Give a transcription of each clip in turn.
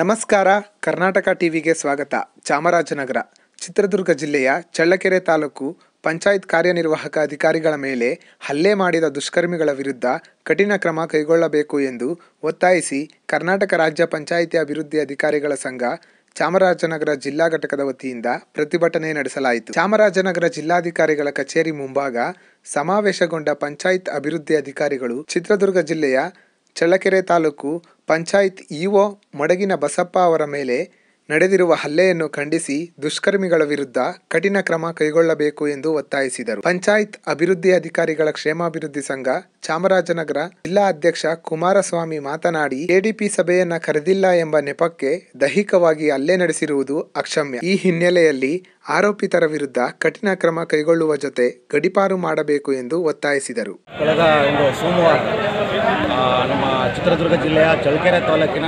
ನಮಸ್ಕಾರ ಕರ್ನಾಟಕ ಟಿವಿಗೆ ಸ್ವಾಗತ ಚಾಮರಾಜನಗರ ಚಿತ್ರದುರ್ಗ ಜಿಲ್ಲೆಯ ಚಳ್ಳಕೆರೆ ತಾಲೂಕು ಪಂಚಾಯತ್ ಕಾರ್ಯನಿರ್ವಾಹಕ ಅಧಿಕಾರಿಗಳ ಮೇಲೆ ಹಲ್ಲೆ ಮಾಡಿದ ದುಷ್ಕರ್ಮಿಗಳ ವಿರುದ್ಧ ಕಠಿಣ ಕ್ರಮ ಕೈಗೊಳ್ಳಬೇಕು ಎಂದು ಒತ್ತಾಯಿಸಿ ಕರ್ನಾಟಕ ರಾಜ್ಯ ಪಂಚಾಯಿತಿ ಅಭಿವೃದ್ಧಿ ಅಧಿಕಾರಿಗಳ ಸಂಘ ಚಾಮರಾಜನಗರ ಜಿಲ್ಲಾ ಘಟಕದ ವತಿಯಿಂದ ಪ್ರತಿಭಟನೆ ನಡೆಸಲಾಯಿತು ಚಾಮರಾಜನಗರ ಜಿಲ್ಲಾಧಿಕಾರಿಗಳ ಕಚೇರಿ ಮುಂಭಾಗ ಸಮಾವೇಶಗೊಂಡ ಪಂಚಾಯತ್ ಅಭಿವೃದ್ಧಿ ಅಧಿಕಾರಿಗಳು ಚಿತ್ರದುರ್ಗ ಜಿಲ್ಲೆಯ ಚಳ್ಳಕೆರೆ ತಾಲೂಕು ಪಂಚಾಯತ್ ಇಒ ಮಡಗಿನ ಬಸಪ್ಪ ಅವರ ಮೇಲೆ ನಡೆದಿರುವ ಹಲ್ಲೆಯನ್ನು ಖಂಡಿಸಿ ದುಷ್ಕರ್ಮಿಗಳ ವಿರುದ್ಧ ಕಠಿಣ ಕ್ರಮ ಕೈಗೊಳ್ಳಬೇಕು ಎಂದು ಒತ್ತಾಯಿಸಿದರು ಪಂಚಾಯತ್ ಅಭಿವೃದ್ಧಿ ಅಧಿಕಾರಿಗಳ ಕ್ಷೇಮಾಭಿವೃದ್ಧಿ ಸಂಘ ಚಾಮರಾಜನಗರ ಜಿಲ್ಲಾ ಅಧ್ಯಕ್ಷ ಕುಮಾರಸ್ವಾಮಿ ಮಾತನಾಡಿ ಕೆಡಿಪಿ ಸಭೆಯನ್ನ ಕರೆದಿಲ್ಲ ಎಂಬ ನೆಪಕ್ಕೆ ದೈಹಿಕವಾಗಿ ಹಲ್ಲೆ ನಡೆಸಿರುವುದು ಅಕ್ಷಮ್ಯ ಈ ಹಿನ್ನೆಲೆಯಲ್ಲಿ ಆರೋಪಿತರ ವಿರುದ್ಧ ಕಠಿಣ ಕ್ರಮ ಕೈಗೊಳ್ಳುವ ಜೊತೆ ಗಡಿಪಾರು ಮಾಡಬೇಕು ಎಂದು ಒತ್ತಾಯಿಸಿದರು ಕಳೆದ ಒಂದು ಸೋಮವಾರ ಆ, ನಮ್ಮ ಚಿತ್ರದುರ್ಗ ಜಿಲ್ಲೆಯ ಚಳ್ಳಕೆರೆ ತಾಲೂಕಿನ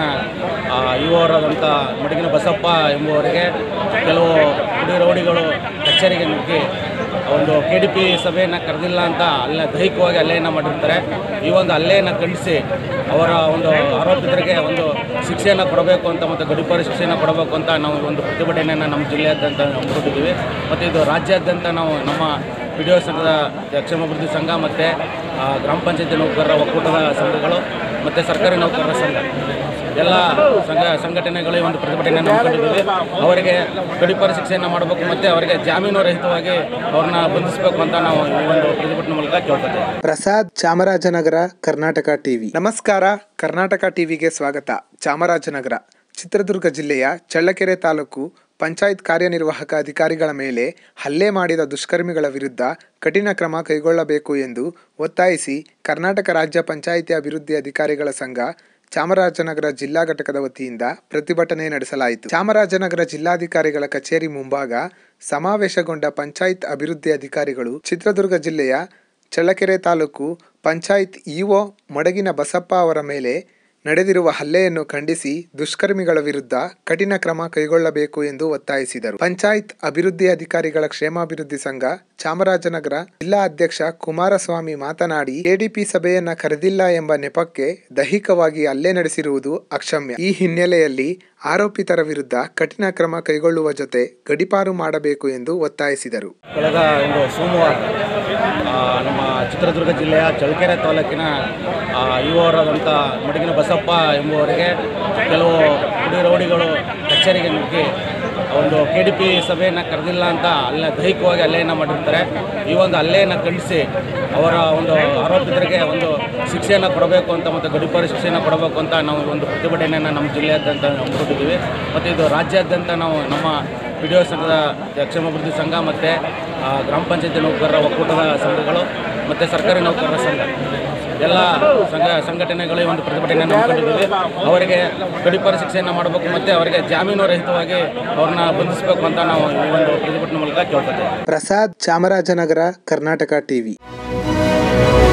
ಇವರಾದಂಥ ಮಡಗಿನ ಬಸಪ್ಪ ಎಂಬುವರಿಗೆ ಕೆಲವು ಪುಡಿ ರೌಡಿಗಳು ಕಚೇರಿಗೆ ನುಗ್ಗಿ ಒಂದು ಕೆ ಡಿ ಪಿ ಸಭೆಯನ್ನು ಕರೆದಿಲ್ಲ ಅಂತ ಅಲ್ಲೇ ದೈಹಿಕವಾಗಿ ಹಲ್ಲೆಯನ್ನು ಮಾಡಿರ್ತಾರೆ ಈ ಒಂದು ಹಲ್ಲೆಯನ್ನು ಖಂಡಿಸಿ ಅವರ ಒಂದು ಆರೋಪಿತರಿಗೆ ಒಂದು ಶಿಕ್ಷೆಯನ್ನು ಕೊಡಬೇಕು ಅಂತ ಮತ್ತು ಗಡಿಪಾರು ಶಿಕ್ಷೆಯನ್ನು ಕೊಡಬೇಕು ಅಂತ ನಾವು ಈ ಒಂದು ಪ್ರತಿಭಟನೆಯನ್ನು ನಮ್ಮ ಜಿಲ್ಲೆಯಾದ್ಯಂತ ಹಮ್ಮಿಕೊಂಡಿದ್ದೀವಿ ಮತ್ತು ಇದು ರಾಜ್ಯಾದ್ಯಂತ ನಾವು ನಮ್ಮ ಪಿ ಡಿ ಒ ಸಂಘದ ಕ್ಷೇಮಾಭಿವೃದ್ಧಿ ಸಂಘ ಮತ್ತು ಗ್ರಾಮ ಪಂಚಾಯತಿ ನೌಕರರ ಒಕ್ಕೂಟದ ಸಂಘಗಳು ಮತ್ತು ಸರ್ಕಾರಿ ನೌಕರರ ಸಂಘ ಎಲ್ಲ ಸಂಘ ಸಂಘಟನೆಗಳು ಈ ಒಂದು ಪ್ರತಿಭಟನೆಯನ್ನು ಹಮ್ಮಿಕೊಂಡಿದ್ದೀವಿ ಅವರಿಗೆ ಗಡಿಪಾರ ಶಿಕ್ಷೆಯನ್ನು ಮಾಡಬೇಕು ಮತ್ತು ಅವರಿಗೆ ಜಾಮೀನು ರಹಿತವಾಗಿ ಅವ್ರನ್ನ ಬಂಧಿಸಬೇಕು ಅಂತ ನಾವು ಈ ಒಂದು ಪ್ರತಿಭಟನೆ ಮೂಲಕ ಕೇಳ್ಕೊತೇವೆ ಪ್ರಸಾದ್ ಚಾಮರಾಜನಗರ ಕರ್ನಾಟಕ ಟಿವಿ ನಮಸ್ಕಾರ ಕರ್ನಾಟಕ ಟಿವಿಗೆ ಸ್ವಾಗತ ಚಾಮರಾಜನಗರ ಚಿತ್ರದುರ್ಗ ಜಿಲ್ಲೆಯ ಚಳ್ಳಕೆರೆ ತಾಲೂಕು ಪಂಚಾಯತ್ ಕಾರ್ಯನಿರ್ವಾಹಕ ಅಧಿಕಾರಿಗಳ ಮೇಲೆ ಹಲ್ಲೆ ಮಾಡಿದ ದುಷ್ಕರ್ಮಿಗಳ ವಿರುದ್ಧ ಕಠಿಣ ಕ್ರಮ ಕೈಗೊಳ್ಳಬೇಕು ಎಂದು ಒತ್ತಾಯಿಸಿ ಕರ್ನಾಟಕ ರಾಜ್ಯ ಪಂಚಾಯಿತಿ ಅಭಿವೃದ್ಧಿ ಅಧಿಕಾರಿಗಳ ಸಂಘ ಚಾಮರಾಜನಗರ ಜಿಲ್ಲಾ ಘಟಕದ ವತಿಯಿಂದ ಪ್ರತಿಭಟನೆ ನಡೆಸಲಾಯಿತು ಚಾಮರಾಜನಗರ ಜಿಲ್ಲಾಧಿಕಾರಿಗಳ ಕಚೇರಿ ಮುಂಭಾಗ ಸಮಾವೇಶಗೊಂಡ ಪಂಚಾಯತ್ ಅಭಿವೃದ್ಧಿ ಅಧಿಕಾರಿಗಳು ಚಿತ್ರದುರ್ಗ ಜಿಲ್ಲೆಯ ಚಳ್ಳಕೆರೆ ತಾಲೂಕು ಪಂಚಾಯತ್ ಇಒ ಮಡಗಿನ ಬಸಪ್ಪ ಅವರ ಮೇಲೆ ನಡೆದಿರುವ ಹಲ್ಲೆಯನ್ನು ಖಂಡಿಸಿ ದುಷ್ಕರ್ಮಿಗಳ ವಿರುದ್ಧ ಕಠಿಣ ಕ್ರಮ ಕೈಗೊಳ್ಳಬೇಕು ಎಂದು ಒತ್ತಾಯಿಸಿದರು ಪಂಚಾಯತ್ ಅಭಿವೃದ್ಧಿ ಅಧಿಕಾರಿಗಳ ಕ್ಷೇಮಾಭಿವೃದ್ಧಿ ಸಂಘ ಚಾಮರಾಜನಗರ ಜಿಲ್ಲಾ ಅಧ್ಯಕ್ಷ ಕುಮಾರಸ್ವಾಮಿ ಮಾತನಾಡಿ ಕೆಡಿಪಿ ಸಭೆಯನ್ನ ಕರೆದಿಲ್ಲ ಎಂಬ ನೆಪಕ್ಕೆ ದೈಹಿಕವಾಗಿ ಹಲ್ಲೆ ನಡೆಸಿರುವುದು ಅಕ್ಷಮ್ಯ ಈ ಹಿನ್ನೆಲೆಯಲ್ಲಿ ಆರೋಪಿತರ ವಿರುದ್ಧ ಕಠಿಣ ಕ್ರಮ ಕೈಗೊಳ್ಳುವ ಜೊತೆ ಗಡಿಪಾರು ಮಾಡಬೇಕು ಎಂದು ಒತ್ತಾಯಿಸಿದರು ಕಳೆದ ಒಂದು ಸೋಮವಾರ ಆ, ನಮ್ಮ ಚಿತ್ರದುರ್ಗ ಜಿಲ್ಲೆಯ ಚಳ್ಳಕೆರೆ ತಾಲೂಕಿನ ಇವರಾದಂಥ ಮಡಗಿನ ಬಸಪ್ಪ ಎಂಬುವರಿಗೆ ಕೆಲವು ಪುಡಿ ರೌಡಿಗಳು ಕಚೇರಿಗೆ ನುಗ್ಗಿ ಒಂದು ಕೆ ಡಿ ಪಿ ಸಭೆಯನ್ನು ಕರೆದಿಲ್ಲ ಅಂತ ಅಲ್ಲೇ ದೈಹಿಕವಾಗಿ ಹಲ್ಲೆಯನ್ನು ಮಾಡಿರ್ತಾರೆ ಈ ಒಂದು ಹಲ್ಲೆಯನ್ನು ಖಂಡಿಸಿ ಅವರ ಒಂದು ಆರೋಪಿತರಿಗೆ ಒಂದು ಶಿಕ್ಷೆಯನ್ನು ಕೊಡಬೇಕು ಅಂತ ಮತ್ತು ಗಡಿಪಾರು ಶಿಕ್ಷೆಯನ್ನು ಕೊಡಬೇಕು ಅಂತ ನಾವು ಈ ಒಂದು ಪ್ರತಿಭಟನೆಯನ್ನು ನಮ್ಮ ಜಿಲ್ಲೆಯಾದ್ಯಂತ ಹಮ್ಮಿಕೊಂಡಿದ್ದೀವಿ ಮತ್ತು ಇದು ರಾಜ್ಯಾದ್ಯಂತ ನಾವು ನಮ್ಮ ಪಿ ಡಿ ಒ ಸಂಘದ ಕ್ಷೇಮಾಭಿವೃದ್ಧಿ ಸಂಘ ಮತ್ತು ಗ್ರಾಮ ಪಂಚಾಯತಿ ನೌಕರರ ಒಕ್ಕೂಟದ ಸಂಘಗಳು ಮತ್ತು ಸರ್ಕಾರಿ ನೌಕರರ ಸಂಘ ಎಲ್ಲ ಸಂಘ ಸಂಘಟನೆಗಳು ಈ ಒಂದು ಪ್ರತಿಭಟನೆಯನ್ನು ಹಮ್ಮಿಕೊಂಡಿದ್ದೀವಿ ಅವರಿಗೆ ಗಡಿಪಾರು ಶಿಕ್ಷೆಯನ್ನು ಮಾಡಬೇಕು ಮತ್ತು ಅವರಿಗೆ ಜಾಮೀನು ರಹಿತವಾಗಿ ಅವ್ರನ್ನ ಬಂಧಿಸಬೇಕು ಅಂತ ನಾವು ಈ ಒಂದು ಪ್ರತಿಭಟನೆ ಮೂಲಕ ಕೇಳ್ಕೊತೇವೆ ಪ್ರಸಾದ್ ಚಾಮರಾಜನಗರ ಕರ್ನಾಟಕ ಟಿವಿ